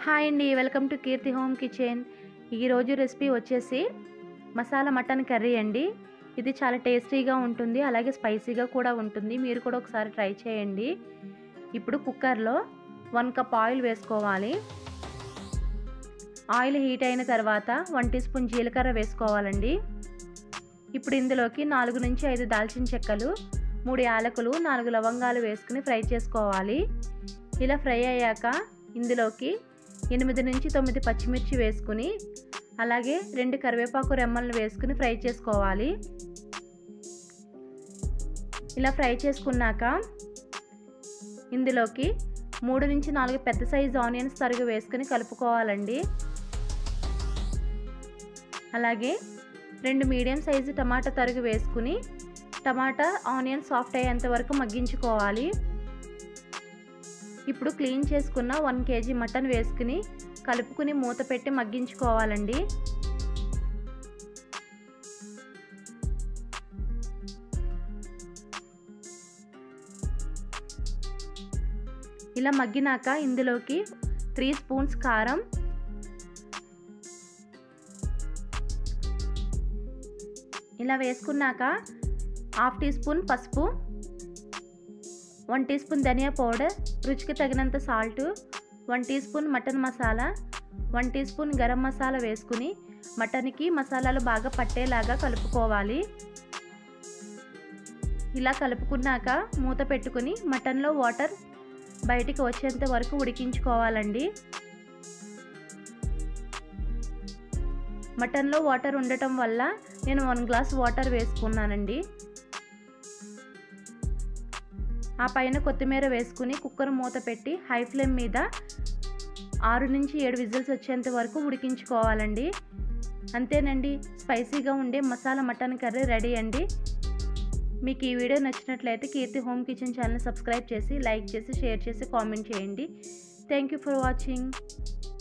hi అండి welcome to Keerthi home kitchen ఈరోజు recipe వచ్చేసి మసాలా మటన్ కర్రీ అండి ఇది చాలా టేస్టీగా ఉంటుంది అలాగే స్పైసీగా కూడా ఉంటుంది మీరు కూడా ఒకసారి ట్రై చేయండి ఇప్పుడు కుక్కర్లో వన్ కప్ ఆయిల్ వేసుకోవాలి ఆయిల్ హీట్ అయిన తర్వాత వన్ టీ స్పూన్ జీలకర్ర వేసుకోవాలండి ఇప్పుడు ఇందులోకి నాలుగు నుంచి ఐదు దాల్చిన చెక్కలు మూడు యాలకులు నాలుగు లవంగాలు వేసుకుని ఫ్రై చేసుకోవాలి ఇలా ఫ్రై అయ్యాక ఇందులోకి ఎనిమిది నుంచి తొమ్మిది పచ్చిమిర్చి వేసుకుని అలాగే రెండు కరివేపాకు రెమ్మలను వేసుకుని ఫ్రై చేసుకోవాలి ఇలా ఫ్రై చేసుకున్నాక ఇందులోకి మూడు నుంచి నాలుగు పెద్ద సైజు ఆనియన్స్ తరుగు వేసుకుని కలుపుకోవాలండి అలాగే రెండు మీడియం సైజు టమాటా తరుగు వేసుకుని టమాటా ఆనియన్ సాఫ్ట్ అయ్యేంత వరకు మగ్గించుకోవాలి ఇప్పుడు క్లీన్ చేసుకున్న వన్ కేజీ మటన్ వేసుకుని కలుపుకుని మూత పెట్టి మగ్గించుకోవాలండి ఇలా మగ్గినాక ఇందులోకి త్రీ స్పూన్స్ కారం ఇలా వేసుకున్నాక హాఫ్ టీ స్పూన్ పసుపు వన్ టీ స్పూన్ ధనియా పౌడర్ రుచికి తగినంత salt one teaspoon mutton masala one teaspoon garam masala వేసుకుని మటన్కి మసాలాలు బాగా పట్టేలాగా కలుపుకోవాలి ఇలా కలుపుకున్నాక మూత పెట్టుకుని మటన్లో వాటర్ బయటికి వచ్చేంత వరకు ఉడికించుకోవాలండి మటన్లో వాటర్ ఉండటం వల్ల నేను వన్ గ్లాస్ వాటర్ వేసుకున్నానండి ఆ పైన కొత్తిమీర వేసుకుని కుక్కర్ మూత పెట్టి హై ఫ్లేమ్ మీద ఆరు నుంచి ఏడు విజిల్స్ వచ్చేంత వరకు ఉడికించుకోవాలండి అంతేనండి స్పైసీగా ఉండే మసాలా మటన్ కర్రీ రెడీ అండి మీకు ఈ వీడియో నచ్చినట్లయితే Keerthi home kitchen channel subscribe చేసి లైక్ చేసి షేర్ చేసి కామెంట్ చేయండి థ్యాంక్ యూ ఫర్ వాచింగ్